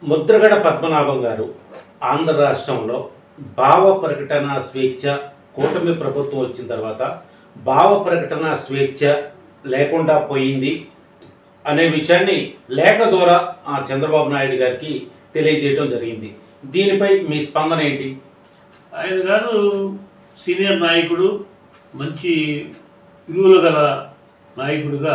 ముద్రగడ పద్మనాభం గారు ఆంధ్ర రాష్ట్రంలో భావ ప్రకటన స్వేచ్ఛ కూటమి ప్రభుత్వం వచ్చిన తర్వాత భావ ప్రకటన స్వేచ్ఛ లేకుండా పోయింది అనే విషయాన్ని లేఖ ద్వారా ఆ చంద్రబాబు నాయుడు గారికి తెలియజేయడం జరిగింది దీనిపై మీ స్పందన ఏంటి ఆయన గారు సీనియర్ నాయకుడు మంచి విలువలు గల నాయకుడిగా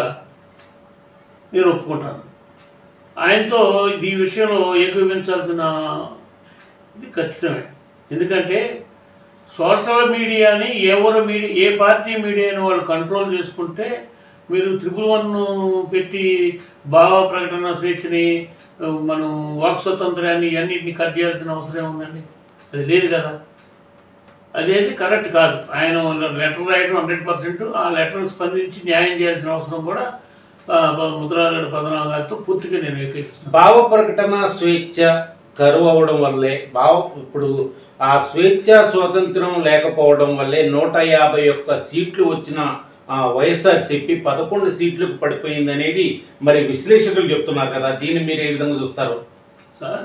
నేను ఒప్పుకుంటాను ఆయనతో ఈ విషయంలో ఏకీవించాల్సిన ఇది ఖచ్చితమే ఎందుకంటే సోషల్ మీడియాని ఎవరు మీడియా ఏ పార్టీ మీడియాని వాళ్ళు కంట్రోల్ చేసుకుంటే మీరు త్రిపుల్ వన్ పెట్టి భావ ప్రకటన స్వేచ్ఛని ఆ, మనం వాక్ స్వతంత్రాన్ని ఇవన్నిటిని కట్ చేయాల్సిన అవసరం ఉందండి అది లేదు కదా అదేది కరెక్ట్ కాదు ఆయన లెటర్ రాయడం హండ్రెడ్ పర్సెంట్ ఆ లెటర్ స్పందించి న్యాయం చేయాల్సిన అవసరం కూడా ఆ, ముద్రాగడ పద్మనాభ గారితో పూర్తిగా నేను ఏకీపిస్తున్నాను భావ ప్రకటన స్వేచ్ఛ కరువు అవడం వల్లే భావ ఇప్పుడు ఆ స్వేచ్ఛ స్వాతంత్రం లేకపోవడం వల్లే నూట యాభై ఒక్క సీట్లు వచ్చిన ఆ వైఎస్ఆర్సీపీ పదకొండు సీట్లకు పడిపోయింది అనేది మరి విశ్లేషకులు చెప్తున్నారు కదా దీన్ని మీరు ఏ విధంగా చూస్తారు సార్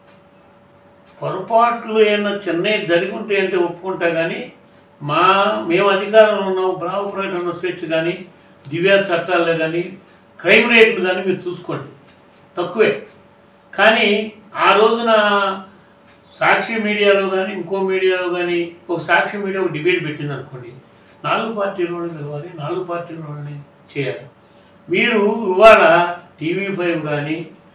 పొరపాట్లు ఏమైనా చిన్నవి జరిగి ఉంటాయి అంటే ఒప్పుకుంటా కానీ మా మేము అధికారంలో ఉన్నాం బ్రావ ప్రకటన స్వేచ్ఛ కానీ దివ్య చట్టాలు కానీ క్రైమ్ రేట్లు కానీ మీరు చూసుకోండి తక్కువే కానీ ఆ రోజున సాక్షి మీడియాలో కానీ ఇంకో మీడియాలో కానీ ఒక సాక్షి మీడియా ఒక డిబేట్ పెట్టింది అనుకోండి నాలుగు పార్టీల వాళ్ళని పిలవాలి నాలుగు పార్టీల వాళ్ళని చేయాలి మీరు ఇవాళ టీవీ ఫైవ్ కానీ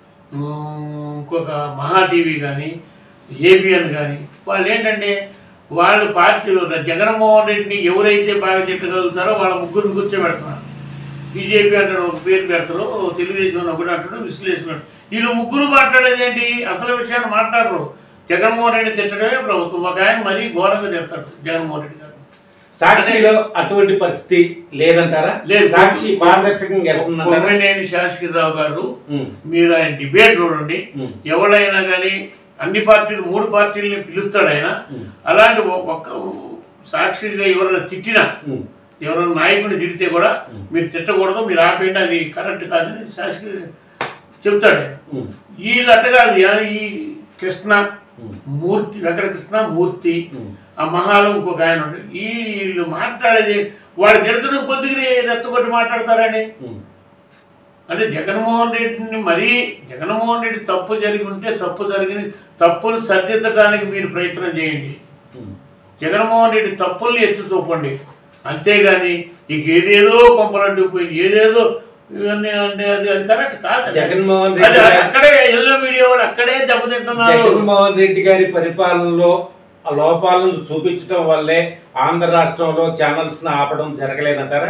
ఇంకొక మహా టీవీ కానీ ఏబిఎన్ కానీ వాళ్ళు ఏంటంటే వాళ్ళు పార్టీలో జగన్మోహన్ రెడ్డిని ఎవరైతే బాగా తిట్టగలుగుతారో వాళ్ళ ముగ్గురిని కూర్చోబెడుతున్నారు బీజేపీ అంటాడు ఒక పేరు పెడతారు తెలుగుదేశం అని ఒకటి అంటాడు విశ్లేషణ అంటాడు. వీళ్ళు ముగ్గురు మాట్లాడేది ఏంటి అసలు విషయాన్ని మాట్లాడరు జగన్మోహన్ రెడ్డి తిట్టడమే ప్రభుత్వం ఒక ఆయన మరీ ఘోరంగా తిడతాడు జగన్మోహన్ రెడ్డి గారు సాక్షిలో అటువంటి పరిస్థితి లేదంటారా లేదు. సాక్షి పారదర్శకంగా వెళ్తుందంటారా కొమ్మినేని శాసకిరావు గారు ఉమ్, మీరు ఆయన డిబేట్ చూడండి ఉమ్, ఎవరైనా కానీ అన్ని పార్టీలు మూడు పార్టీలని పిలుస్తాడు ఆయన ఉమ్, అలాంటి ఒ- ఒక్క సాక్షిగా ఎవరైనా తిట్టినా ఉమ్, ఎవరైనా నాయకుడిని తిడితే కూడా మీరు తిట్టకూడదు మీరు ఆపేయండి అది కరెక్ట్ కాదని శాసకి చెప్తాడు ఆయన. ఉమ్, వీళ్ళు అట్ట కాదు యా- ఈ కృష్ణ ఉమ్, మూర్తి వెంకట కృష్ణ మూర్తి ఉమ్. ఆ మహాలు ఇంకొక ఆయన ఉంటాడు ఈ వీళ్ళు మాట్లాడేది వాడు తిడుతున్న కొద్దిగా రెచ్చగొట్టి మాట్లాడతారండి ఉమ్. అదే జగన్మోహన్ రెడ్డిని మరీ జగన్మోహన్ రెడ్డి తప్పు జరిగి ఉంటే తప్పు జరిగిన తప్పులు సరిదిద్దడానికి మీరు ప్రయత్నం చేయండి ఉమ్. జగన్మోహన్ రెడ్డి తప్పుల్ని ఎత్తి చూపండి అంతేగాని ఇక ఏదేదో కొంపలంటుకుపోయి ఏదేదో ఇవన్నీ అంటే అది అది కరెక్ట్ కాదు జగన్మోహన్ అది రెడ్డి గారి- అక్కడే ఎల్లో మీడియా వాళ్ళు అక్కడే దెబ్బతింటున్నారు జగన్మోహన్ రెడ్డి గారి పరిపాలనలో ఆ లోపాలను చూపించడం వల్లే ఆంధ్ర రాష్ట్రంలో ఛానల్స్ ఆపడం జరగలేదంటారా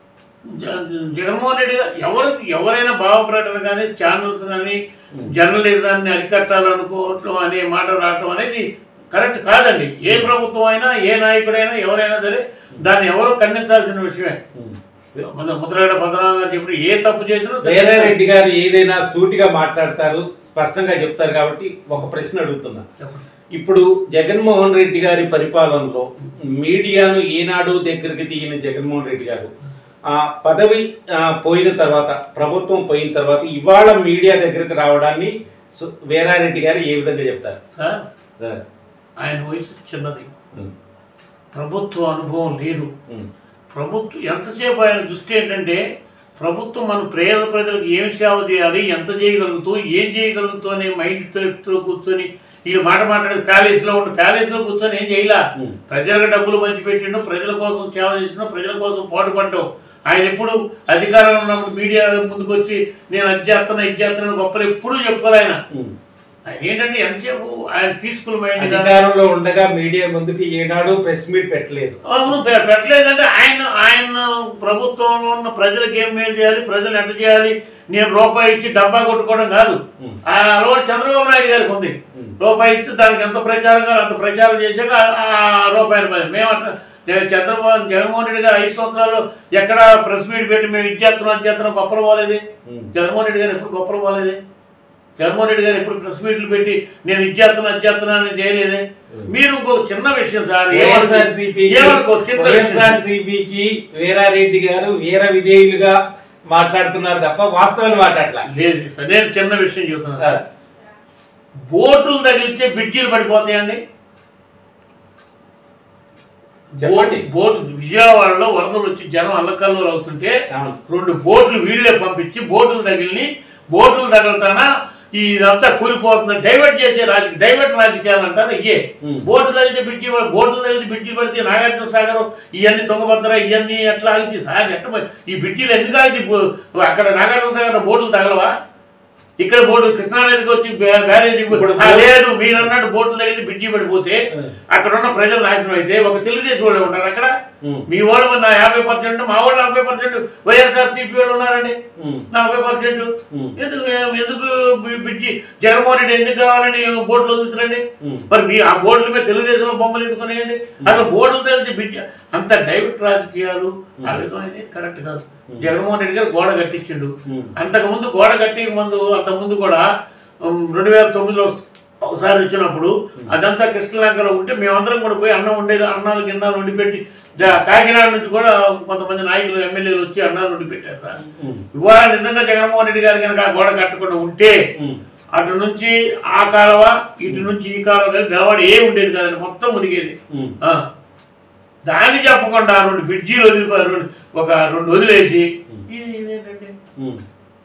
జ- జగన్మోహన్ రెడ్డి గారు ఎవరు ఎవరైనా భావ ప్రకటన కానీ ఛానల్స్ కానీ జర్నలిజాన్ని అరికట్టాలనుకోవటం అనే మాట రావటం అనేది కరెక్ట్ కాదండి ఏ ప్రభుత్వం అయినా ఏ నాయకుడైనా ఎవరైనా సరే దాన్ని ఎవరో ఖండించాల్సిన విషయమే మన ముద్రగడ భద్రరావు గారు చెప్పిన ఏ తప్పు చేసినా వేరే రెడ్డి గారు ఏదైనా సూటిగా మాట్లాడతారు స్పష్టంగా చెప్తారు కాబట్టి ఒక ప్రశ్న అడుగుతున్నా చెప్పండి. ఇప్పుడు జగన్మోహన్ రెడ్డి గారి పరిపాలనలో మీడియాను ఏనాడు దగ్గరికి తీయని జగన్మోహన్ రెడ్డి గారు ఆ పదవి ఆ, పోయిన తర్వాత ప్రభుత్వం పోయిన తర్వాత ఇవాళ మీడియా దగ్గరికి రావడాన్ని సు- వీరారెడ్డి గారు ఏ విధంగా చెప్తారు సార్ ఆ, ఆయన వయసు చిన్నది ఉమ్, ప్రభుత్వ అనుభవం లేదు ఉమ్, ప్రభుత్వం ఎంతసేపు ఆయన దృష్టి ఏంటంటే ప్రభుత్వం మన పేద ప్రజలకు ఏం సేవ చేయాలి ఎంత చేయగలుగుతూ ఏం చేయగలుగుతూ అనే మైండ్తో కూర్చొని వీళ్ళు మాట మాట్లాడేది ప్యాలెస్లో ఉండి ప్యాలెస్లో కూర్చొని ఏం చేయలా ఉమ్. ప్రజలకు డబ్బులు పంచి పెట్టిండు ప్రజల కోసం సేవ చేసిన ప్రజల కోసం పాటుపడ్డావు ఆయన ఎప్పుడు అధికారంలో ఉన్నప్పుడు మీడియా ముందుకు వచ్చి నేను అది చేస్తున్నా ఇది చేస్తున్నా గొప్పలు ఎప్పుడూ చెప్పుకోలే ఆయన ఉమ్. ఆయన ఏంటంటే ఎంతసేపు ఆయన పీస్ఫుల్ మైండ్ అధికారంలో ఉండగా మీడియా ముందుకు ఏనాడు ప్రెస్ మీట్ పెట్టలేదు అవును పె- పెట్టలేదంటే ఆయన ఆయన ప్రభుత్వంలో ఉన్న ప్రజలకు ఏం మేలు చేయాలి ప్రజలు ఎట్ట చేయాలి నేను రూపాయి ఇచ్చి డబ్బా కొట్టుకోవడం కాదు ఉమ్. ఆ అలవాటు చంద్రబాబు నాయుడు గారికి ఉంది ఉమ్. రూపాయి ఇస్తే దానికి ఎంత ప్రచారం కాదు అంత ప్రచారం చేశాక ఆ- ఆ రూపాయలు పది మేము అట్లా జగ- చంద్రబాబు జగన్మోహన్ రెడ్డి గారు ఐదు సంవత్సరాలు ఎక్కడ ప్రెస్ మీట్ పెట్టి మేము ఇచ్చేస్తున్నాం ఇచ్చేస్తున్నాం గొప్పలు పోలేదు ఉమ్. జగన్మోహన్ రెడ్డి గారు ఎప్పుడు గొప్పలు పోలేదే జగన్మోహన్ రెడ్డి గారు ఎప్పుడు ప్రెస్ మీట్లు పెట్టి నేను ఇచ్చేస్తున్నా ఇచ్చేస్తున్నా అని చేయలేదే మీరు ఇంకో చిన్న విషయం సార్ ఏమనుకో వైఎస్ఆర్సీపీకి ఏమనుకో చిన్న విషయం వైఎస్ఆర్సీపీకి వీరారెడ్డి గారు వీర విధేయులుగా మాట్లాడుతున్నారు తప్ప వాస్తవాలు మాట్లాడలా లేదు సార్ నేను చిన్న విషయం చెబుతున్నా సార్ బోటులు తగిలిచ్చే బ్రిడ్జీలు పడిపోతాయండి చెప్పండి బో- బోటు విజయవాడలో వరదలు వచ్చి జనం అల్లకల్లోలు అవుతుంటే అవును. రెండు బోట్లు వీళ్ళే పంపించి బోటులు తగిలిని బోటులు తగలటానా ఇదంతా కూలిపోతుంది డైవర్ట్ చేసే రాజకీయ డైవర్ట్ రాజకీయాలు అంటారు ఇయే ఉమ్. బోటులు తగిలితే బ్రిడ్జి పడి- బోటులు తగిలితే బ్రిడ్జి పడితే నాగార్జున సాగరం ఇవన్నీ తుంగభద్ర ఇవన్నీ ఎట్లా ఆగితే సార్ ఎట్ట పోయి- ఈ బ్రిడ్జిలు ఎందుకు ఆగితే బో- అక్కడ నాగార్జున సాగర్ బోటులు తగలవా ఇక్కడ బోటు కృష్ణానదికి వచ్చి బ్యా- బ్యారేజీ ఇప్పుడు ఆ, లేదు మీరు అన్నట్టు బోట్లు తగిలి బ్రిడ్జి పడిపోతే ఉమ్. అక్కడ ఉన్న ప్రజలు నాశనం అయితే ఒక తెలుగుదేశం వాళ్ళు ఉంటారు అక్కడ ఉమ్. మీ వాళ్ళు నా యాభై పర్సెంట్ మా వాళ్ళు నలభై పర్సెంట్ వైఎస్ఆర్ సిపి వాళ్ళు ఉన్నారండి ఉమ్. నలభై పర్సెంట్ ఉమ్. ఎందుకు ఎందుకు బి- బిడ్జి జగన్మోహన్ రెడ్డి ఎందుకు కావాలని బోట్లు వదులుతారండి ఉమ్. మరి మీ ఆ బోర్డుల మీద తెలుగుదేశంలో బొమ్మలు ఎందుకున్నాయండి అసలు బోర్డులు తెలిసి బిడ్జ అంత డైవర్ట్ రాజకీయాలు ఆ విధమైనది కరెక్ట్ కాదు జగన్మోహన్ రెడ్డి గారు గోడ కట్టించిండు ఉమ్. అంతకుముందు గోడ కట్టి ముందు అంతకుముందు కూడా ఉమ్, రెండు వేల తొమ్మిదిలో ఒకసారి వచ్చినప్పుడు అదంతా కృష్ణలంకలో ఉంటే మేమందరం కూడా పోయి అన్నం వండే అన్నాలు గిన్నాలు వండి పెట్టి జ- కాకినాడ నుంచి కూడా కొంతమంది నాయకులు ఎమ్మెల్యేలు వచ్చి అన్నాలు వండి పెట్టారు సార్ ఉమ్. ఇవాళ నిజంగా జగన్మోహన్ రెడ్డి గారు కనుక ఆ గోడ కట్టకుండా ఉంటే ఉమ్. అటు నుంచి ఆ కాలువ ఇటు నుంచి ఈ కాలువ కలిపి నిలబడి ఏ ఉండేది కాదండి మొత్తం మునిగేది ఉమ్. ఆ. దాన్ని చెప్పకుండా రెండు బ్రిడ్జీలు వదిలిపోయారు రెండు- ఒక రెండు వదిలేసి ఇది ఇదేంటండి ఉమ్.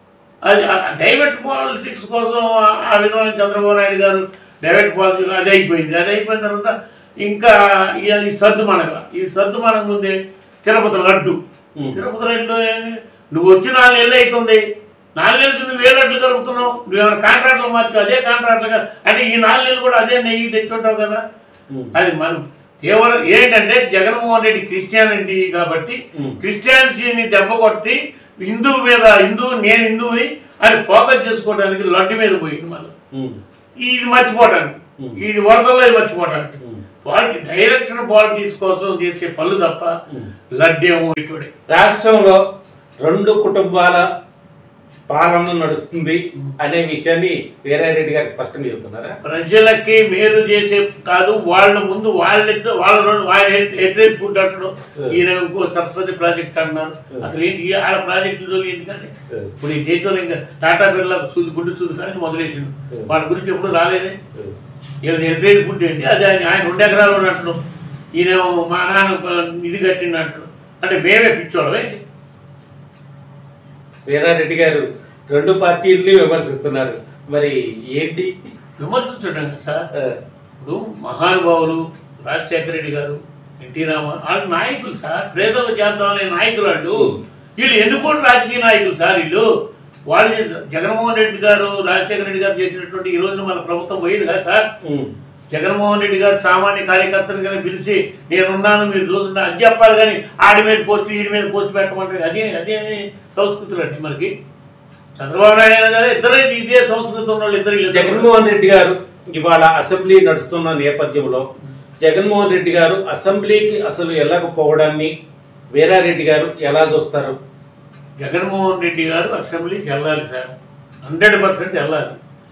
అది డైవర్ట్ పాలిటిక్స్ కోసం ఆ- ఆ విధమైన చంద్రబాబు నాయుడు గారు డైవర్ట్ పాలిటిక్స్ అది అయిపోయింది అది అయిపోయిన తర్వాత ఇంకా ఈ ఈ సర్దు మనక ఈ సర్దు మనకు ముందే తిరుపతి లడ్డు ఉమ్. తిరుపతి లడ్డు ఏమి? నువ్వు వచ్చి నాలుగు నెలలు అవుతుంది నాలుగు నెలలు నువ్వు ఏ లడ్డు జరుపుతున్నావు నువ్వేమైనా కాంట్రాక్ట్లు మార్చి అదే కాంట్రాక్ట్లుగా అంటే ఈ నాలుగు నెలలు కూడా అదే నెయ్యి తెచ్చుంటావు కదా ఉమ్. అది మనం కేవలం ఏంటంటే జగన్మోహన్ రెడ్డి క్రిస్టియానిటీ కాబట్టి ఉమ్. క్రిస్టియానిటీని దెబ్బ కొట్టి హిందూ మీద హిందూ నేను హిందువుని అని ఫోకస్ చేసుకోవడానికి లడ్డు మీద పోయింది మనం ఉమ్. ఇది మర్చిపోవటానికి ఉమ్. ఇది వరదల్లో ఇది మర్చిపోవటానికి ఉమ్. పాలిటి డైరెక్షన్ పాలిటిక్స్ కోసం చేసే పనులు తప్ప ఉమ్. లడ్డేమో ఇటుడే రాష్ట్రంలో రెండు కుటుంబాల పాలన నడుస్తుంది అనే విషయాన్ని వీరారెడ్డి గారు స్పష్టంగా చెబుతున్నారా ప్రజలకి మేలు చేసే కాదు వాళ్ళ ముందు వాళ్ళిద్దరు వాళ్ళ రెండు ఆయన ఎట్రేజ్ ఫుడ్ అంటాడు ఈయన ఇంకో సరస్వతి ప్రాజెక్ట్ అన్నారు అసలు ఏంటి ఈ వాళ్ళ ప్రాజెక్టులు ఎందుకంటే ఇప్పుడు ఈ దేశంలో ఇంకా టాటా బిర్లా సూది గుడ్డు సూది కానీ మొదలేసిండు వాళ్ళ గురించి ఎప్పుడు రాలేదే వీళ్ళది ఎట్రేజ్ ఫుడ్ ఏంటి అది ఆయన ఆయన రెండు ఎకరాలు ఉన్నట్లు ఈయన మా నాన్న ఇది కట్టినట్లు అంటే మేమే పిచ్చోళ్ళమే వీరారెడ్డి గారు రెండు పార్టీల్ని విమర్శిస్తున్నారు మరి ఏంటి విమర్శించడం కదా సార్ ఆ, ఇప్పుడు మహానుభావులు రాజశేఖర రెడ్డి గారు ఎన్టీ రామ వాళ్ళు నాయకులు సార్ ప్రేదలు చేద్దాం అనే నాయకులు వాళ్ళు వీళ్ళు ఎన్నుకోండి రాజకీయ నాయకులు సార్ వీళ్ళు వాళ్ళు జగన్మోహన్ రెడ్డి గారు రాజశేఖర రెడ్డి గారు చేసినటువంటి ఈ రోజున మన ప్రభుత్వం పోయింది కదా సార్ ఉమ్, జగన్మోహన్ రెడ్డి గారు సామాన్య కార్యకర్తలు కానీ పిలిచి నేనున్నాను మీరు చూస్తున్నా అది చెప్పాలి కానీ ఆడి మీద పోస్ట్ ఈడి మీద పోస్ట్ పెట్టమంటారు అదే అదే సంస్కృతులు అండి మనకి చంద్రబాబు నాయుడు గారు ఇద్దరు ఇదే సంస్కృతి ఉన్న వాళ్ళు ఇద్దరు జగన్మోహన్ రెడ్డి గారు ఇవాళ అసెంబ్లీ నడుస్తున్న నేపథ్యంలో జగన్మోహన్ రెడ్డి గారు అసెంబ్లీకి అసలు వెళ్ళకపోవడాన్ని వీరారెడ్డి గారు ఎలా చూస్తారు జగన్మోహన్ రెడ్డి గారు అసెంబ్లీకి వెళ్ళాలి సార్ హండ్రెడ్ పర్సెంట్ వెళ్ళాలి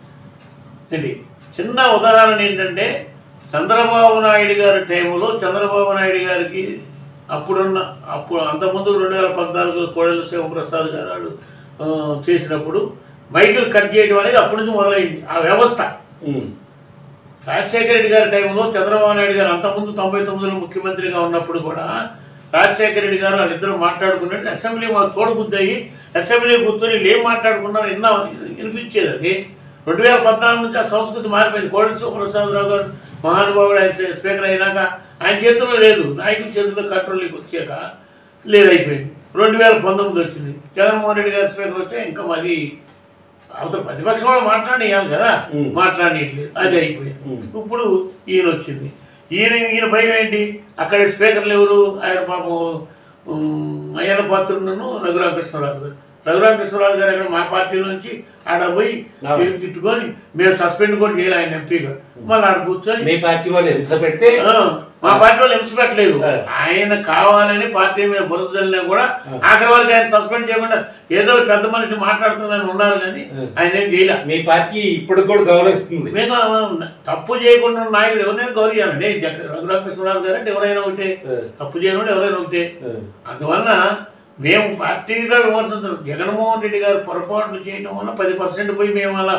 ఏంటి చిన్న ఉదాహరణ ఏంటంటే చంద్రబాబు నాయుడు గారి టైంలో చంద్రబాబు నాయుడు గారికి అప్పుడున్న అప్పుడు అంతకుముందు రెండు వేల పద్నాలుగు కోడెల శివప్రసాద్ గారు వాళ్ళు, ఆ, చేసినప్పుడు మైకులు కట్ చేయడం అనేది అప్పటి నుంచి మొదలైంది ఆ వ్యవస్థ ఉమ్, రాజశేఖర రెడ్డి గారి టైంలో చంద్రబాబు నాయుడు గారు అంతకుముందు తొంభై తొమ్మిదిలో ముఖ్యమంత్రిగా ఉన్నప్పుడు కూడా రాజశేఖర రెడ్డి గారు వాళ్ళిద్దరూ మాట్లాడుకున్నట్టు అసెంబ్లీ మాకు చూడబుద్ధి అయ్యి అసెంబ్లీ కూర్చొని వీళ్ళు ఏం మాట్లాడుకున్నారు ఇందా వినిపించేది అది రెండు వేల పద్నాలుగు నుంచి ఆ సంస్కృతి మారిపోయింది కోడెల శివప్రసాదరావు గారు మహానుభావుడు ఆయన స్పీకర్ అయినాక ఆయన చేతుల్లో లేదు నాయకుల చేతుల్లో కంట్రోల్కి వచ్చాక లేదైపోయింది రెండు వేల పంతొమ్మిది వచ్చింది జగన్మోహన్ రెడ్డి గారి స్పీకర్ వచ్చా ఇంకా మాది అవతల ప్రతిపక్షం వాళ్ళు మాట్లాడేయాలి కదా ఉమ్. మాట్లాడేయట్లేదు అది అయిపోయింది ఉమ్. ఇప్పుడు ఈయన వచ్చింది ఈయన ఈయన భయం ఏంటి అక్కడ స్పీకర్లు ఎవరు ఆయన పాపం ఉమ్, అయ్యన్న పాత్రుడును రఘురామకృష్ణరాజు గారు రఘురామకృష్ణరాజు గారు అక్కడ మా పార్టీ నుంచి ఆడ పోయి అవును. మేము తిట్టుకొని మేము సస్పెండ్ కూడా చేయాలి ఆయన ఎంపీగా మళ్ళీ ఆడ కూర్చొని మీ పార్టీ వాళ్ళు హింస పెడితే ఆ, మా పార్టీ వాళ్ళు హింస పెట్టలేదు ఆ. ఆయన కావాలని పార్టీ మీద బురద చల్లినా కూడా ఆఖరి వరకు ఆయన సస్పెండ్ చేయకుండా ఏదో పెద్ద మనిషి మాట్లాడుతుందని ఉన్నారు కానీ ఆయన ఏం చేయలే మీ పార్టీ ఇప్పుడు కూడా గౌరవిస్తుంది మేము తప్పు చేయకుండా ఉన్న నాయకుడు ఎవరైనా గౌరవించాలండి జగ- రఘురామకృష్ణరాజు గారు అంటే ఎవరైనా ఒకటే ఆ, తప్పు చేయకుండా ఎవరైనా ఒకటే ఆ, అందువలన మేము పార్టీగా విమర్శించడం జగన్మోహన్ రెడ్డి గారు పొరపాట్లు చేయడం వల్ల పది పర్సెంట్ పోయి మేము అలా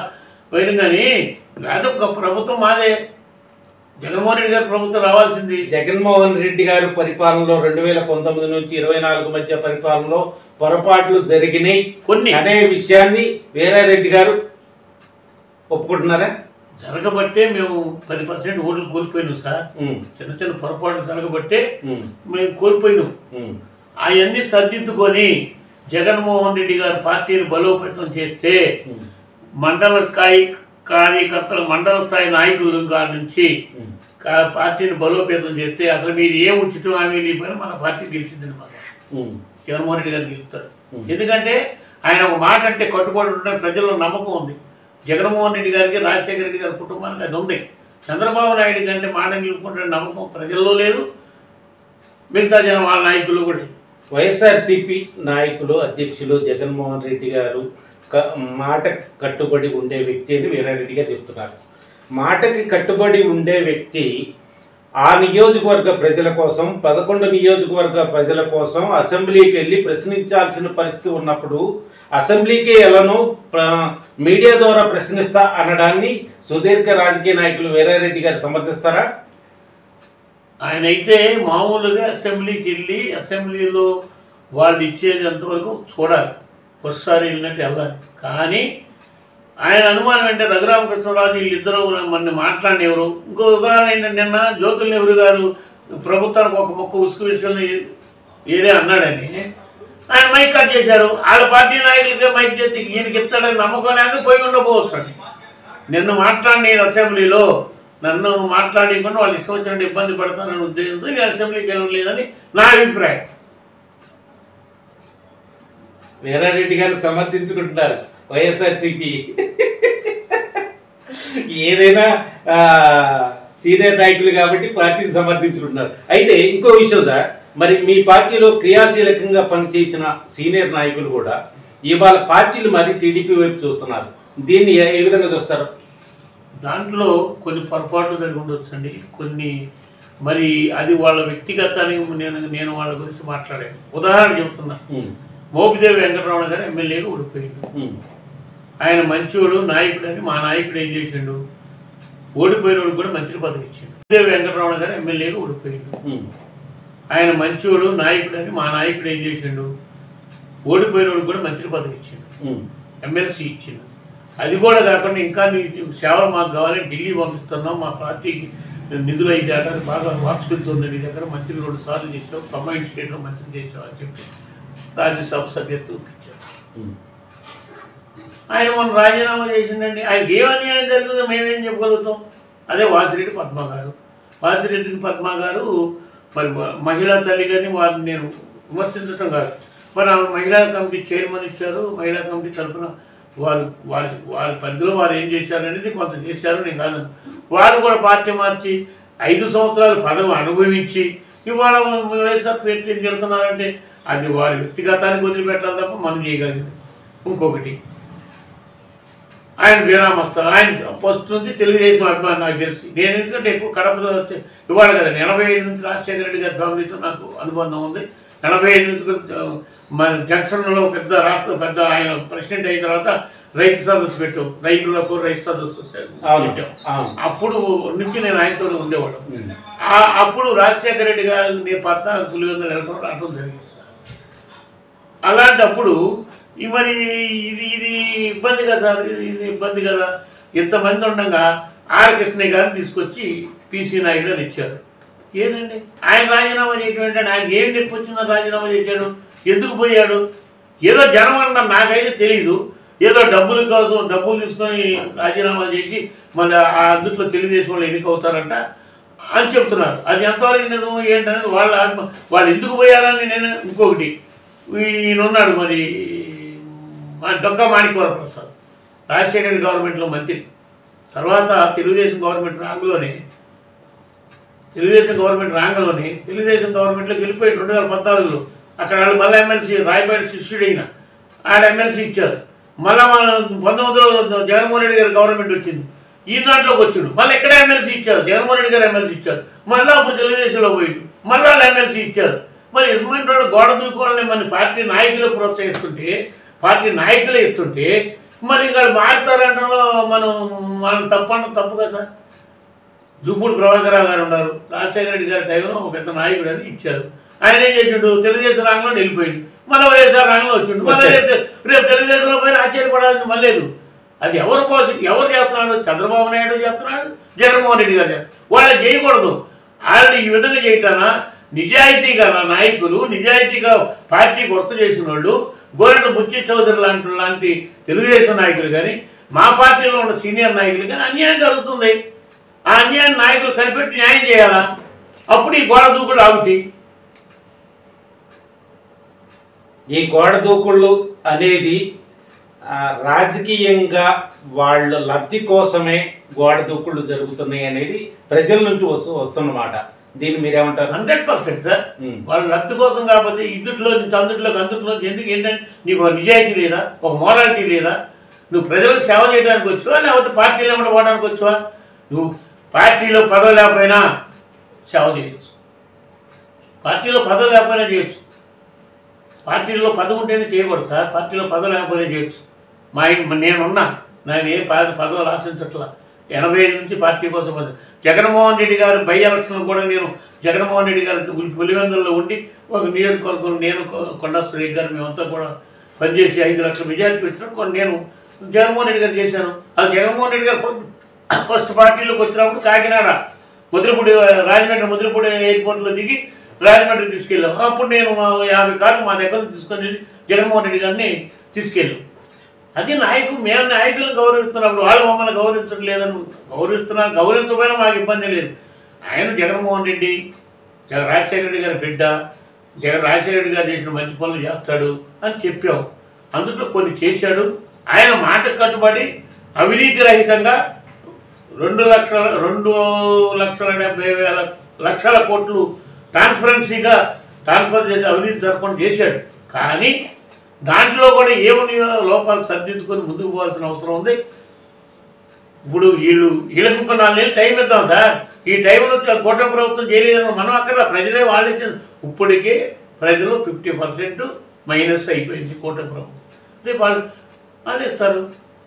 పోయిన కానీ లేదా ఒక ప్రభుత్వం మాదే జగన్మోహన్ రెడ్డి గారి ప్రభుత్వం రావాల్సింది జగన్మోహన్ రెడ్డి గారి పరిపాలనలో రెండు వేల పంతొమ్మిది నుంచి ఇరవై నాలుగు మధ్య పరిపాలనలో పొరపాట్లు జరిగినాయి కొన్ని అనే విషయాన్ని వీరారెడ్డి గారు ఒప్పుకుంటున్నారా జరగబట్టే మేము పది పర్సెంట్ ఓట్లు కోల్పోయినాం సార్ ఉమ్, చిన్న చిన్న పొరపాట్లు జరగబట్టే ఉమ్, మేము కోల్పోయినాం ఉమ్, అవన్నీ సర్దిద్దుకొని జగన్మోహన్ రెడ్డి గారు పార్టీని బలోపేతం చేస్తే ఉమ్, మండల స్థాయి కార్యకర్తలు మండల స్థాయి నాయకుల గారి నుంచి ఉమ్. కా- పార్టీని బలోపేతం చేస్తే అసలు మీరు ఏ ఉచితం హామీ లేకపోయినా మన పార్టీ గెలిచింది మాకు ఉమ్, జగన్మోహన్ రెడ్డి గారు గెలుస్తారు Hmm. ఎందుకంటే ఆయన ఒక మాట అంటే కట్టుబడి ఉండే ప్రజల్లో నమ్మకం ఉంది జగన్మోహన్ రెడ్డి గారికి రాజశేఖర రెడ్డి గారి కుటుంబానికి అది ఉంది చంద్రబాబు నాయుడు కంటే మాట నిలుపుకుంటున్న నమ్మకం ప్రజల్లో లేదు మిగతా జనం వాళ్ళ నాయకులు కూడా లేదు. వైఎస్ఆర్సిపి నాయకులు అధ్యక్షులు జగన్మోహన్ రెడ్డి గారు క- మాట కట్టుబడి ఉండే వ్యక్తి అని వీరారెడ్డి గారు చెప్తున్నారు మాటకి కట్టుబడి ఉండే వ్యక్తి ఆ నియోజకవర్గ ప్రజల కోసం పదకొండు నియోజకవర్గ ప్రజల కోసం అసెంబ్లీకి వెళ్ళి ప్రశ్నించాల్సిన పరిస్థితి ఉన్నప్పుడు అసెంబ్లీకి ఎలానో ప్ర- మీడియా ద్వారా ప్రశ్నిస్తా అనడాన్ని సుదీర్ఘ రాజకీయ నాయకులు వీరారెడ్డి గారు సమర్థిస్తారా ఆయన అయితే మామూలుగా అసెంబ్లీకి వెళ్ళి అసెంబ్లీలో వాళ్ళు ఇచ్చేది అంతవరకు చూడాలి ఒకసారి వెళ్ళినట్టు వెళ్ళాలి కానీ ఆయన అనుమానం అంటే రఘురామకృష్ణరాజు వీళ్ళిద్దరూ మన మాట్లాడినెవరు ఇంకో ఉదాహరణ ఏంటంటే నిన్న జ్యోతుల నెహ్రూ గారు ప్రభుత్వానికి ఒక మొక్క ఉసుకు విషయంలో ఏదే అన్నాడని ఆయన మైక్ కట్ చేశారు వాళ్ళ పార్టీ నాయకులకే మైక్ చేసి ఈయనకి ఇస్తాడని నమ్మకం లేక పోయి ఉండకపోవచ్చు అండి నిన్న మాట్లాడి అసెంబ్లీలో నన్ను మాట్లాడకుండా వాళ్ళు ఇష్టం వచ్చినట్టు ఇబ్బంది పడతానని ఉద్దేశంతో నేను అసెంబ్లీకి వెళ్ళలేదని నా అభిప్రాయం వీరారెడ్డి గారు సమర్థించుకుంటున్నారు వైఎస్ఆర్సిపి ఏదైనా ఆ, సీనియర్ నాయకులు కాబట్టి పార్టీని సమర్థించుకుంటున్నారు అయితే ఇంకో విషయం సార్ మరి మీ పార్టీలో క్రియాశీలకంగా పనిచేసిన సీనియర్ నాయకులు కూడా ఇవాళ పార్టీలు మరి టీడీపీ వైపు చూస్తున్నారు దీన్ని ఏ ఏ విధంగా చూస్తారు దాంట్లో కొన్ని పొరపాట్లు జరిగి ఉండొచ్చండి కొన్ని మరి అది వాళ్ళ వ్యక్తిగతానికి నేను నేను వాళ్ళ గురించి మాట్లాడాను ఉదాహరణ చెప్తున్నా ఉమ్, మోపిదేవి వెంకటరమణ గారు ఎమ్మెల్యేగా ఓడిపోయిండు ఉమ్, ఆయన మంచివాడు నాయకుడు అని మా నాయకుడు ఏం చేసిండు ఓడిపోయినోడు కూడా మంత్రి పదవి ఇచ్చిండు మోపిదేవి వెంకటరమణ గారు ఎమ్మెల్యేగా ఓడిపోయిండు ఉమ్, ఆయన మంచివాడు నాయకుడు అని మా నాయకుడు ఏం చేసిండు ఓడిపోయినోడు కూడా మంత్రి పదవి ఇచ్చిండు ఉమ్, ఎమ్మెల్సీ ఇచ్చిండు అది కూడా కాకుండా ఇంకా నీ సేవ మాకు కావాలని ఢిల్లీ పంపిస్తున్నాం మా పార్టీకి నిధులు అయితే అట బాగా వాక్శుద్ధి ఉంది నీ దగ్గర మంత్రి రెండు సార్లు చేసావు కంబైన్ స్టేట్లో మంత్రి చేసావు అని చెప్పి రాజ్యసభ సభ్యత్వం ఇచ్చారు ఉమ్. ఆయన మొన్న రాజీనామా చేసిండండి ఆయనకి ఏం అన్యాయం జరిగిందో మేమేం చెప్పగలుగుతాం అదే వాసిరెడ్డి పద్మ గారు వాసిరెడ్డికి పద్మ గారు మరి మ- మహిళా తల్లి కానీ వారిని నేను విమర్శించడం కాదు మరి ఆమె మహిళా కమిటీ చైర్మన్ ఇచ్చారు మహిళా కమిటీ తరఫున వారు వారి వారి పరిధిలో వారు ఏం చేశారు అనేది కొంత చేశారు నేను కాదు వారు కూడా పార్టీ మార్చి ఐదు సంవత్సరాలు పదవి అనుభవించి ఇవాళ వైఎస్ఆర్ పేరు తిడుతున్నారంటే అది వారి వ్యక్తిగతానికి వదిలిపెట్టాలి తప్ప మనం చేయగలిగింది ఇంకొకటి ఆయన విరామస్తా ఆయన ఫస్ట్ నుంచి తెలుగుదేశం అభిమాని నాకు తెలుసు నేను ఎందుకంటే ఎక్కువ కడప వచ్చి ఇవాళ కదా ఎనభై ఐదు నుంచి రాజశేఖర రెడ్డి గారి ఫ్యామిలీతో నాకు అనుబంధం ఉంది ఎనభై ఐదు నుంచి కూడా, మన జంక్షన్లో పెద్ద రాష్ట్ర పెద్ద ఆయన ప్రెసిడెంట్ అయిన తర్వాత రైతు సదస్సు పెట్టాం రైతులకు రైతు సదస్సు అవును పెట్టాం అవును అప్పుడు నుంచి నేను ఆయనతో ఉండేవాడు ఉమ్, ఆ- అప్పుడు రాజశేఖర రెడ్డి గారు నేను పద్నాలుగు పులి వందల ఎలక్ట్రాన్ రావడం జరిగింది సార్ అలాంటప్పుడు ఈ మరి ఇది ఇది ఇబ్బంది కదా సార్ ఇది ఇది ఇబ్బంది కదా ఇంతమంది ఉండగా ఆర్ కృష్ణయ్య గారిని తీసుకొచ్చి పీసీ నాయుడు అని ఇచ్చారు ఏదండి ఆయన రాజీనామా చేయటం ఏంటంటే ఆయన ఏం నొప్పి వచ్చిందని రాజీనామా చేశాడు ఎందుకు పోయాడు ఏదో జనం అన్న నాకైతే తెలియదు ఏదో డబ్బుల కోసం డబ్బులు తీసుకొని రాజీనామా చేసి మళ్ళీ ఆ అందుట్లో తెలుగుదేశం వాళ్ళు ఎన్నికవుతారంట అని చెప్తున్నారు అది ఎంతవరకు నిజం ఏంటనేది వాళ్ళ ఆత్మ వాళ్ళు ఎందుకు పోయారని నేను ఇంకొకటి ఈయన ఉన్నాడు మరి మా డొక్కా మాణిక్వర ప్రసాద్ రాజశేఖర రెడ్డి గవర్నమెంట్లో మంత్రి తర్వాత తెలుగుదేశం గవర్నమెంట్ రాంగ్లోనే తెలుగుదేశం గవర్నమెంట్ రాంగలోని తెలుగుదేశం గవర్నమెంట్లోకి వెళ్ళిపోయి రెండు వేల పద్నాలుగులో అక్కడ వాళ్ళు మళ్ళీ ఎమ్మెల్సీ రాయపేట శిష్యుడైన ఆడ ఎమ్మెల్సీ ఇచ్చారు మళ్ళీ మన పంతొమ్మిదిలో జగన్మోహన్ రెడ్డి గారి గవర్నమెంట్ వచ్చింది ఈ దాంట్లోకి వచ్చాడు మళ్ళీ ఎక్కడ ఎమ్మెల్సీ ఇచ్చారు జగన్మోహన్ రెడ్డి గారు ఎమ్మెల్సీ ఇచ్చారు మళ్ళీ అప్పుడు తెలుగుదేశంలో పోయిండు మళ్ళీ వాళ్ళు ఎమ్మెల్సీ ఇచ్చారు మరి ఇస్మాన్ రోడ్ గోడ దూకోవాలని మన పార్టీ నాయకులు ప్రోత్సహిస్తుంటే పార్టీ నాయకులే ఇస్తుంటే మరి ఇక్కడ మారుతారంటలో మనం మనం తప్పంటే తప్పు కదా సార్ జూపూడి ప్రభాకరరావు గారు ఉన్నారు రాజశేఖర రెడ్డి గారి టైంలో ఒక పెద్ద నాయకుడు అని ఇచ్చారు ఆయన ఏం చేసిండు తెలుగుదేశం రంగంలో వెళ్ళిపోయింది మళ్ళీ వైఎస్ఆర్ రంగంలో వచ్చిండు మళ్ళీ రేపు రేపు తెలుగుదేశంలో పోయిన ఆశ్చర్యపడాల్సింది మళ్ళీ లేదు అది ఎవరు కోసం ఎవరు చేస్తున్నాడు చంద్రబాబు నాయుడు చేస్తున్నాడు జగన్మోహన్ రెడ్డి గారు చేస్తున్నారు వాళ్ళు చేయకూడదు వాళ్ళు ఈ విధంగా చేయటానా నిజాయితీ గల నాయకులు నిజాయితీగా పార్టీకి వర్క్ చేసిన వాళ్ళు గోరెంట్ల బుచ్చి చౌదరి లాంటి లాంటి తెలుగుదేశం నాయకులు కానీ మా పార్టీలో ఉన్న సీనియర్ నాయకులు కానీ అన్యాయం జరుగుతుంది ఆ అన్యాయం నాయకులు కనిపెట్టి న్యాయం చేయాలా అప్పుడు ఈ గోడ దూకులు ఆగుతాయి ఈ గోడ దూకుళ్ళు అనేది ఆ, రాజకీయంగా వాళ్ళ లబ్ధి కోసమే గోడ దూకుళ్ళు జరుగుతున్నాయి అనేది ప్రజల నుంచి వస్తూ వస్తున్నమాట దీన్ని మీరేమంటారు హండ్రెడ్ పర్సెంట్ సార్ ఉమ్. వాళ్ళ లబ్ధి కోసం కాకపోతే ఇద్దుట్లో నుంచి అందుట్లోకి అందుట్లో ఎందుకు ఏంటంటే నీకు ఒక నిజాయితీ లేదా ఒక మోరాలిటీ లేదా నువ్వు ప్రజలకు సేవ చేయడానికి వచ్చావా లేకపోతే పార్టీలో ఏమైనా పోవడానికి వచ్చావా నువ్వు పార్టీలో పదవి లేకపోయినా సేవ చేయొచ్చు పార్టీలో పదవి లేకపోయినా చేయొచ్చు పార్టీలో పదవి ఉంటేనే చేయకూడదు సార్ పార్టీలో పదవి లేకపోయినా చేయొచ్చు మా ఇంటి నేనున్నా నేను ఏ పద పదవులు ఆశించట్లా ఎనభై ఐదు నుంచి పార్టీ కోసం పని- జగన్మోహన్ రెడ్డి గారు బై ఎలక్షన్ కూడా నేను జగన్మోహన్ రెడ్డి గారి పులివెందుల్లో ఉండి ఒక నియోజకవర్గం నేను కొ- కొండా సురేఖ్ గారు మేమంతా కూడా పనిచేసి ఐదు లక్షల మెజార్టీ వచ్చిన కొన్ని నేను జగన్మోహన్ రెడ్డి గారు చేశాను అది జగన్మోహన్ రెడ్డి గారు ఫస్ట్- ఫస్ట్ పార్టీలోకి వచ్చినప్పుడు కాకినాడ ముద్రపూడి రాజమండ్రి ముద్రపూడి ఎయిర్పోర్ట్లో దిగి రాజమండ్రి తీసుకెళ్ళాం అప్పుడు నేను మా యాభై కార్లు మా దగ్గర నుంచి తీసుకొని వెళ్ళి జగన్మోహన్ రెడ్డి గారిని తీసుకెళ్ళాం అది నాయకులు మేము నాయకులను గౌరవిస్తున్నప్పుడు వాళ్ళు మమ్మల్ని గౌరవించడం లేదని గౌరవిస్తున్నారు గౌరవించకపోయినా మాకు ఇబ్బంది లేదు ఆయన జగన్మోహన్ రెడ్డి జగ రాజశేఖర రెడ్డి గారి బిడ్డ జగన్ రాజశేఖర రెడ్డి గారు చేసిన మంచి పనులు చేస్తాడు అని చెప్పాం అందులో కొన్ని చేశాడు ఆయన మాటకు కట్టుబడి అవినీతి రహితంగా రెండు లక్షల రెండు లక్షల డెబ్బై వేల లక్షల కోట్లు ట్రాన్స్పరెన్సీగా ట్రాన్స్ఫర్ చేసి అవినీతి జరగకుండా చేశాడు కానీ దాంట్లో కూడా ఏమని లోపాలు సర్దిద్దుకొని ముందుకు పోవాల్సిన అవసరం ఉంది ఇప్పుడు వీళ్ళు వీళ్ళకి ఇంకో నాలుగేళ్ళు టైం ఇద్దాం సార్ ఈ టైంలో కూటమి ప్రభుత్వం చేయలేదని మనం అక్కడ ప్రజలే వాళ్ళు ఇచ్చిన ఇప్పటికే ప్రజలు ఫిఫ్టీ పర్సెంట్ మైనస్ అయిపోయింది కూటమి ప్రభుత్వం రేపు వాళ్ళు వాళ్ళు ఇస్తారు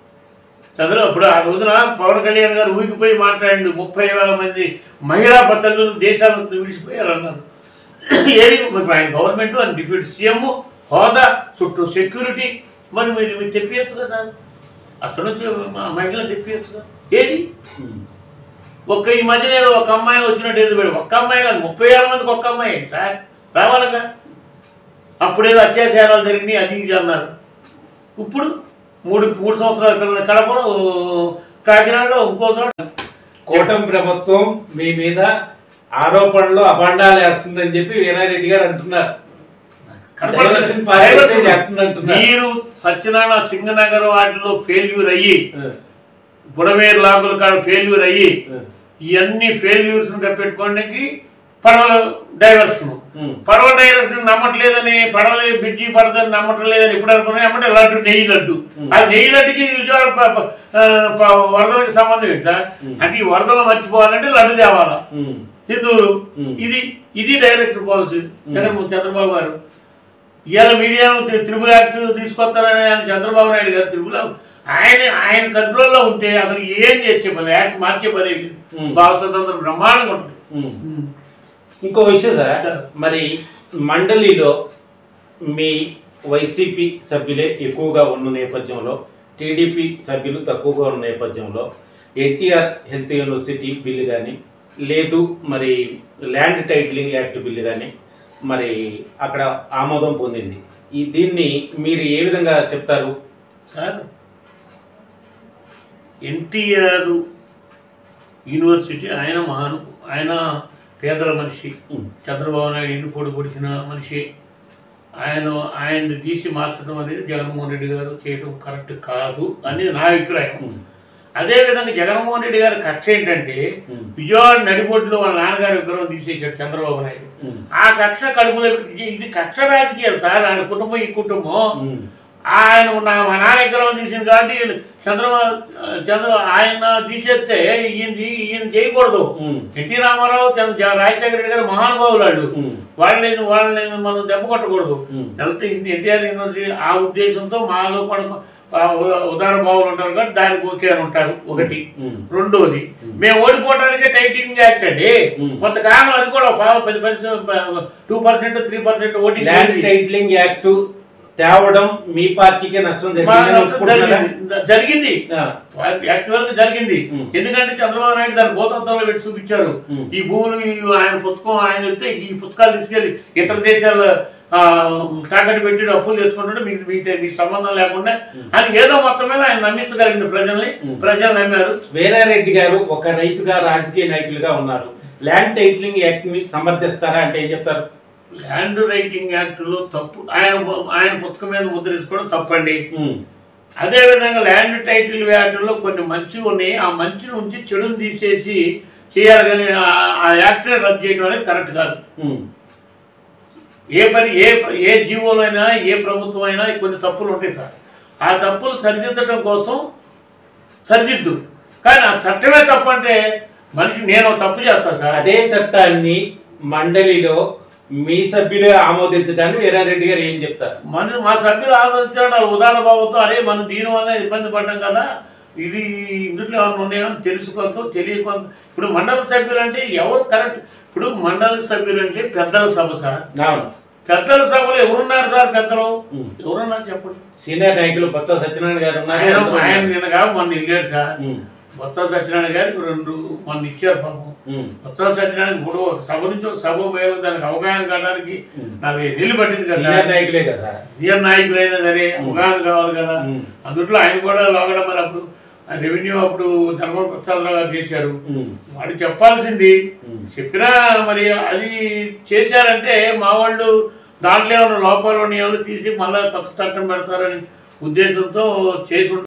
చంద్ర ఇప్పుడు ఆ రోజున పవన్ కళ్యాణ్ గారు ఊగిపోయి మాట్లాడండి ముప్పై వేల మంది మహిళా భర్తలు దేశాలను విడిచిపోయారు అన్నారు ఏది మరి ఆయన గవర్నమెంట్ అని డిప్యూటీ సీఎం హోదా చుట్టూ సెక్యూరిటీ మరి మీరు మీరు తెప్పియచ్చుగా సార్ అక్కడ నుంచి మా మహిళలు తెప్పియచ్చుగా ఏది ఉమ్. ఒక్క ఈ మధ్యన ఏదో ఒక అమ్మాయి వచ్చినట్టు ఏదో పెడు ఒక్క అమ్మాయి కాదు ముప్పై వేల మందికి ఒక్క అమ్మాయి ఏంటి సార్ రావాలిగా అప్పుడేదో అత్యాచారాలు జరిగినాయి అది ఇది అన్నారు ఇప్పుడు మూడు మూడు సంవత్సరాల పిల్లల కడపలో కాకినాడలో ఇంకో చోట కూటమి ప్రభుత్వం మీ మీద ఆరోపణలు అభండాలు వేస్తుందని చెప్పి వీరారెడ్డి గారు అంటున్నారు డైవర్షన్ పాలిటిక్సే చేస్తుందంటున్నారు. మీరు సత్యనారాయణ సింగనగర్ వాటిలో ఫెయిల్యూర్ అయ్యి ఆ, బుడమేరు లాగుల కాడ ఫెయిల్యూర్ అయ్యి ఆ, ఇవన్నీ ఫెయిల్యూర్స్ పెట్టుకోవడానికి పడవల డైవర్షన్ ఉమ్. పడవ డైవర్షన్ నమ్మట్లేదని పడవలే బ్రిడ్జి పడదని నమ్మట్లేదని ఇప్పుడు అనుకున్నా ఏమంటే లడ్డు నెయ్యి లడ్డు ఉమ్. ఆ నెయ్యి లడ్డుకి విజయవాడ ప- ప- ఆ, ప- వరదలకి సంబంధం ఏంటి సార్ ఉమ్. అంటే ఈ వరదలు మర్చిపోవాలంటే లడ్డు తేవాలా ఉమ్. హిందువులు ఉమ్. ఇది ఇది డైరెక్ట్ పాలసీ జగన్ చంద్రబాబు గారు ఇవాళ మీడియాను తి- త్రిపుల్ యాక్ట్ తీసుకొస్తారని ఆయన చంద్రబాబు నాయుడు గారు త్రిపుల ఆయన ఆయన కంట్రోల్లో ఉంటే అసలు ఏం చేసే పని యాక్ట్ మార్చే పని లేదు. ఉమ్. భావ స్వతంత్రం బ్రహ్మాండంగా ఉంటుంది ఉమ్. ఇంకో విషయం సార్ సార్. మరి మండలిలో మీ వైసీపీ సభ్యులే ఎక్కువగా ఉన్న నేపథ్యంలో టీడీపీ సభ్యులు తక్కువగా ఉన్న నేపథ్యంలో ఎన్టీఆర్ హెల్త్ యూనివర్సిటీ బిల్లు కానీ లేదు మరి ల్యాండ్ టైటిలింగ్ యాక్ట్ బిల్లు కానీ మరి అక్కడ ఆమోదం పొందింది ఈ దీన్ని మీరు ఏ విధంగా చెప్తారు సార్ ఎన్టీఆర్ యూనివర్సిటీ ఆయన మహాను ఆయన పేదల మనిషి ఉమ్. చంద్రబాబు నాయుడు ఇంటి పొడి పొడిచిన మనిషి ఆయన ఆయన్ని తీసి మార్చడం అనేది జగన్మోహన్ రెడ్డి గారు చేయడం కరెక్ట్ కాదు అనేది నా అభిప్రాయం ఉమ్. అదేవిధంగా జగన్మోహన్ రెడ్డి గారి కక్ష ఏంటంటే ఉమ్. విజయవాడ నడిబొడ్డులో వాళ్ళ నాన్నగారి విగ్రహం తీసేశాడు చంద్రబాబు నాయుడు ఉమ్. ఆ కక్ష కడుపులో పెట్టి ఇది కక్ష రాజకీయాలు సార్ ఆయన కుటుంబం ఈ కుటుంబం ఉమ్. ఆయన నా మా నాన్న విగ్రహం తీసింది కాబట్టి ఈయన చంద్రబాబు చంద్ర ఆయన తీసేస్తే ఈయన ఈయన చేయకూడదు ఉమ్. ఎన్టీ రామారావు చంద్ర జ- రాజశేఖర రెడ్డి గారు మహానుభావులు వాళ్ళు ఉమ్. వాళ్ళని వాళ్ళని మనం దెబ్బ కొట్టకూడదు ఉమ్. హెల్త్ ఎన్టీఆర్ యూనివర్సిటీ ఆ ఉద్దేశంతో మాలో కూడా ఆ, ఉదా- ఉదాహరణ బాబులు ఉంటారు కాబట్టి దానికి ఓకే అని ఉంటారు ఒకటి ఉమ్. రెండోది మేము ఓడిపోవడానికి టైటింగ్ యాక్ట్ అండి ఉమ్. కొంతకాలం అది కూడా ఒక పది percent two percent three percent voting land titling act తేవడం మీ పార్టీకే నష్టం జరిగిందని ఒప్పుకుంటున్నారా జరిగింది ఆ, యాక్చువల్ గా జరిగింది ఉమ్. ఎందుకంటే చంద్రబాబు నాయుడు దాని భూతత్వంలో పెట్టి చూపించారు ఉమ్. ఈ భూములు ఈ ఆయన పుస్తకం ఆయన వస్తే ఈ పుస్తకాలు తీసుకెళ్లి ఇతర దేశాల ఆ, తాకట్టు పెట్టి అప్పులు తెచ్చుకుంటుంటే మీకు మీకు మీకు సంబంధం లేకుండా అని ఏదో మొత్తం మీద ఆయన నమ్మించగలిగింది ప్రజల్ని ప్రజలు నమ్మారు వీరారెడ్డి గారు ఒక రైతుగా రాజకీయ నాయకులుగా ఉన్నారు ల్యాండ్ టైటిలింగ్ యాక్ట్ ని సమర్థిస్తారా అంటే ఏం చెప్తారు ల్యాండ్ రైటింగ్ యాక్ట్ లో తప్పు ఆయన ఆయన పుస్తకం మీద ముద్రేసుకోవడం తప్పండి ఉమ్, అదే విధంగా ల్యాండ్ టైటిల్ యాక్ట్లో కొన్ని మంచి ఉన్నాయి ఆ మంచి నుంచి చెడుని తీసేసి చేయాలి కానీ ఆ- ఆ యాక్ట్ రద్దు చేయడం అనేది కరెక్ట్ కాదు ఉమ్, ఏ పని ఏ ఏ జీవోలో అయినా ఏ ప్రభుత్వం అయినా కొన్ని తప్పులు ఉంటాయి సార్ ఆ తప్పులు సరిదిద్దడం కోసం సరిదిద్దు కానీ ఆ చట్టమే తప్పు అంటే మనిషి నేను ఒక తప్పు చేస్తా సార్ అదే చట్టాన్ని మండలిలో మీ సభ్యులే ఆమోదించడాన్ని వీరారెడ్డి గారు ఏం చెప్తారు మన మా సభ్యులు ఆలోచించడం వాళ్ళ ఉదాహరణ భావంతో అరే మనం దీని వల్ల ఇబ్బంది పడ్డాం కదా ఇది ఇందులో ఏమైనా ఉన్నాయని తెలుసుకోవద్దు తెలియకొద్దు ఇప్పుడు మండల సభ్యులు అంటే ఎవరు కరెక్ట్ ఇప్పుడు మండల సభ్యులు అంటే పెద్దల సభ సార్ అవును పెద్దల సభలో ఎవరున్నారు సార్ పెద్దలు ఉమ్. ఎవరున్నారు చెప్పండి సీనియర్ నాయకులు బొత్స సత్యనారాయణ గారు ఉన్నారు ఆయన అందరూ ఆయన ఉన్నారు. నిన్న కాదు మొన్న వెళ్ళాడు సార్ ఉమ్, బొత్స సత్యనారాయణ గారికి రెండు మొన్న ఇచ్చారు పాపం ఉమ్, బొత్స సత్యనారాయణ ఇప్పుడు ఒక సభ నుంచి ఒక సభ పోయాలి దానికి అవగాహన కావడానికి నాకు నీళ్ళు పట్టింది కదా సీనియర్ సార్ నాయకులే కదా సీనియర్ నాయకులైనా సరే అవగాహన కావాలి కదా ఉమ్. అందుట్లో ఆయన కూడా లోగడ మరి అప్పుడు రెవెన్యూ అప్పుడు ధర్మ ప్రసాదరావు గారు చేశారు ఉమ్, వాళ్ళు చెప్పాల్సింది ఉమ్. చెప్పినా మరి అది చేశారంటే మా వాళ్ళు దాంట్లో ఏమైనా లోపాలు ఉన్నాయో తీసి మళ్ళీ కొత్త చట్టం పెడతారని ఉద్దేశంతో చేసి